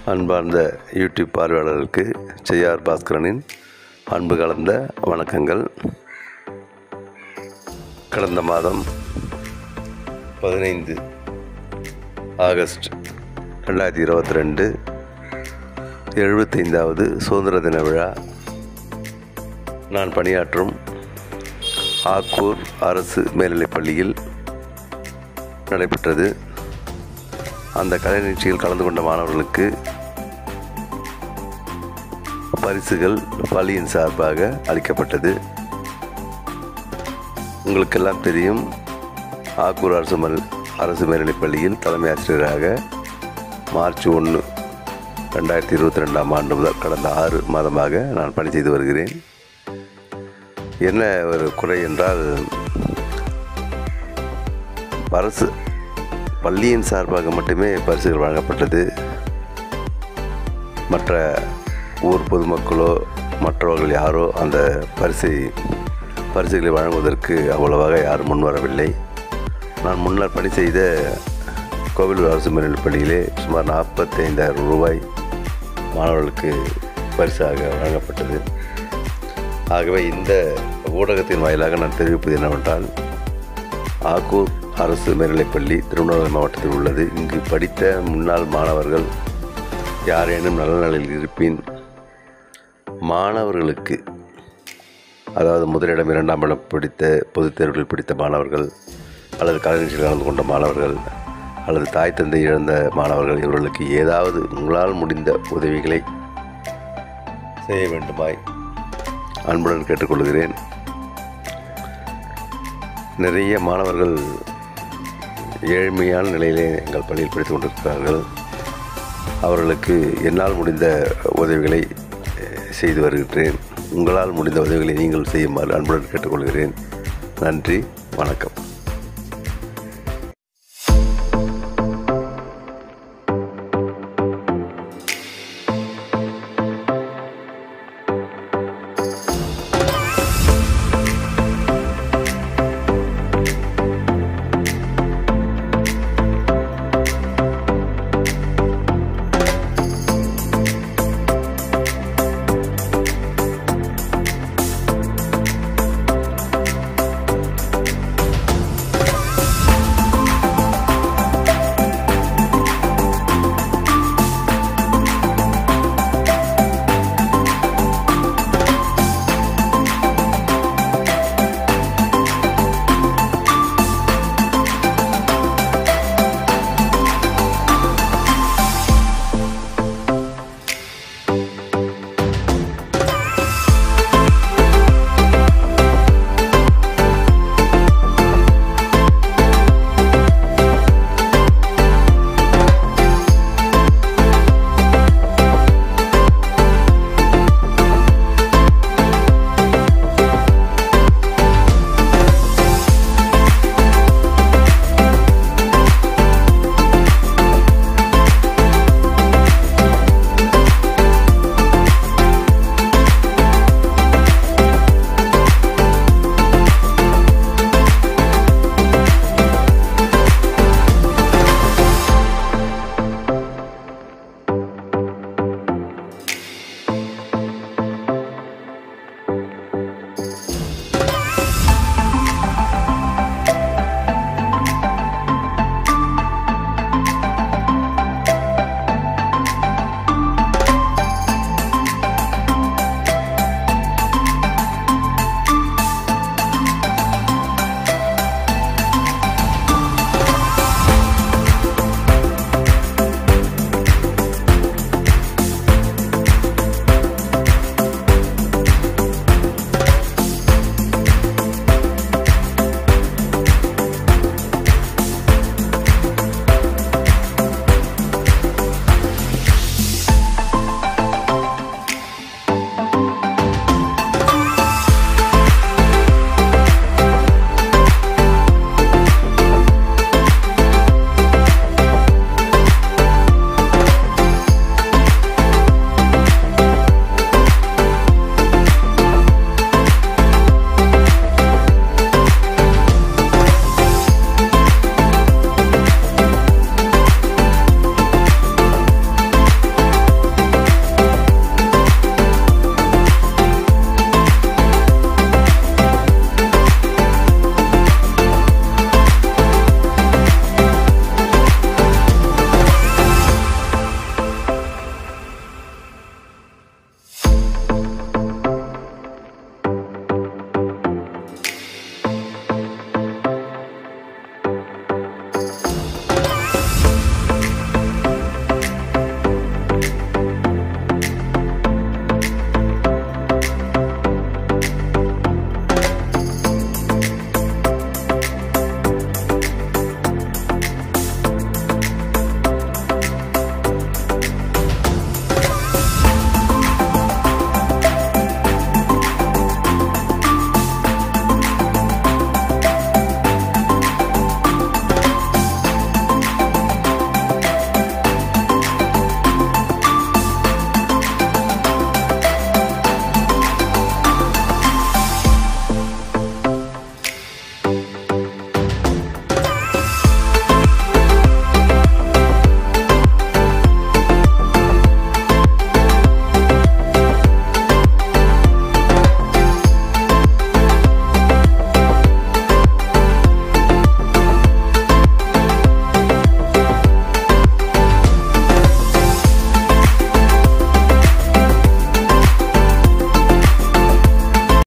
அன்பார்ந்த யூடியூப் பார்வையாளர்களுக்கு செய்யார் பாஸ்கரனின் அன்பு கலந்த வணக்கங்கள் கடந்த மாதம் பதினைந்து ஆகஸ்ட் ரெண்டாயிரத்தி இருபத்தி ரெண்டு எழுபத்தைந்தாவது சுதந்திர தின விழா நான் பணியாற்றும் ஆக்கூர் அரசு மேல்நிலைப் பள்ளியில் நடைபெற்றது அந்த கலை நிகழ்ச்சியில் கலந்து கொண்ட மாணவர்களுக்கு பரிசுகள் பள்ளியின் சார்பாக அளிக்கப்பட்டது உங்களுக்கெல்லாம் தெரியும் ஆக்கூர் அரசு மல் அரசு மேல்நிலைப் பள்ளியில் தலைமை ஆசிரியராக மார்ச் ஒன்று ரெண்டாயிரத்தி இருபத்தி ரெண்டாம் ஆண்டு முதல் கடந்த ஆறு மாதமாக நான் பணி செய்து வருகிறேன் என்ன ஒரு குறை என்றால் அரசு பள்ளியின் சார்பாக மட்டுமே பரிசுகள் வழங்கப்பட்டது மற்ற ஊர் பொதுமக்களோ மற்றவர்கள் யாரோ அந்த பரிசை பரிசுகளை வழங்குவதற்கு அவ்வளவாக யாரும் முன்வரவில்லை நான் முன்னர் பணி செய்த கோவிலூர் அரசு மேல்நிலைப் பள்ளியிலே சுமார் நாற்பத்தைந்தாயிரம் ரூபாய் மாணவர்களுக்கு பரிசாக வழங்கப்பட்டது ஆகவே இந்த ஊடகத்தின் வாயிலாக நான் தெரிவிப்பது என்னவென்றால் ஆக்கூர் அரசு மேல்நிலைப்பள்ளி திருவண்ணாமலை மாவட்டத்தில் உள்ளது இங்கு படித்த முன்னாள் மாணவர்கள் யாரேனும் நல்ல நிலையில் இருப்பின் மாணவர்களுக்கு அதாவது முதலிடம் இரண்டாம் இடம் பிடித்த பொதுத் தேர்வுகளில் பிடித்த மாணவர்கள் அல்லது கலை நிகழ்ச்சியில் கலந்து கொண்ட மாணவர்கள் அல்லது தாய் தந்தை இழந்த மாணவர்கள் இவர்களுக்கு ஏதாவது உங்களால் முடிந்த உதவிகளை செய்ய வேண்டுமாய் அன்புடன் கேட்டுக்கொள்கிறேன் நிறைய மாணவர்கள் ஏழ்மையான நிலையிலே எங்கள் பள்ளியில் படித்துக் கொண்டிருக்கிறார்கள் அவர்களுக்கு என்னால் முடிந்த உதவிகளை அஹ், செய்து வருகின்றேன் உங்களால் முடிந்த உதவிகளை நீங்கள் செய்யுமாறு அன்புடன் கேட்டுக்கொள்கிறேன் நன்றி வணக்கம்